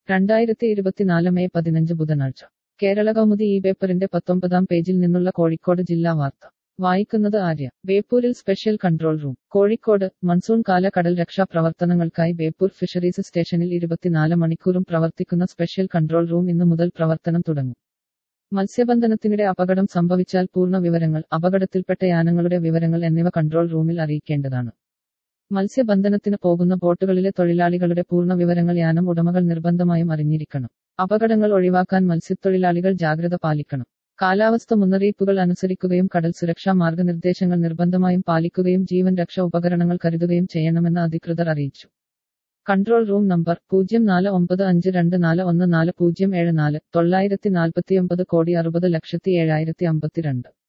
രണ്ടായിരത്തി ഇരുപത്തിനാല് മെയ് പതിനഞ്ച് ബുധനാഴ്ച കേരള കൗമുദി ഈ പേപ്പറിന്റെ പത്തൊമ്പതാം പേജിൽ നിന്നുള്ള കോഴിക്കോട് ജില്ലാ വാർത്ത വായിക്കുന്നത് ആര്യ ബേപ്പൂരിൽ special control room Kozhikode monsoon കാല കടൽ രക്ഷാ പ്രവർത്തനങ്ങൾക്കായി ബേപ്പൂർ ഫിഷറീസ് സ്റ്റേഷനിൽ ഇരുപത്തിനാല് മണിക്കൂറും പ്രവർത്തിക്കുന്ന സ്പെഷ്യൽ കൺട്രോൾ റൂം ഇന്നു മുതൽ പ്രവർത്തനം തുടങ്ങും മത്സ്യബന്ധനത്തിനിടെ അപകടം സംഭവിച്ചാൽ പൂർണ്ണ വിവരങ്ങൾ അപകടത്തിൽപ്പെട്ട യാനങ്ങളുടെ വിവരങ്ങൾ എന്നിവ കൺട്രോൾ റൂമിൽ അറിയിക്കേണ്ടതാണ് മത്സ്യബന്ധനത്തിന് പോകുന്ന ബോട്ടുകളിലെ തൊഴിലാളികളുടെ പൂർണ്ണ വിവരങ്ങൾ യാനം ഉടമകൾ നിർബന്ധമായും അറിഞ്ഞിരിക്കണം അപകടങ്ങൾ ഒഴിവാക്കാൻ മത്സ്യത്തൊഴിലാളികൾ ജാഗ്രത പാലിക്കണം കാലാവസ്ഥ മുന്നറിയിപ്പുകൾ അനുസരിക്കുകയും കടൽ സുരക്ഷാ മാർഗനിർദ്ദേശങ്ങൾ നിർബന്ധമായും പാലിക്കുകയും ജീവൻ രക്ഷാ ഉപകരണങ്ങൾ കരുതുകയും ചെയ്യണമെന്ന് അധികൃതർ അറിയിച്ചു കൺട്രോൾ റൂം നമ്പർ പൂജ്യം നാല് ഒമ്പത് അഞ്ച് രണ്ട് നാല് ഒന്ന് നാല് പൂജ്യം ഏഴ് നാല് തൊള്ളായിരത്തി നാൽപ്പത്തിയൊമ്പത് കോടി അറുപത് ലക്ഷത്തി ഏഴായിരത്തി അമ്പത്തിരണ്ട്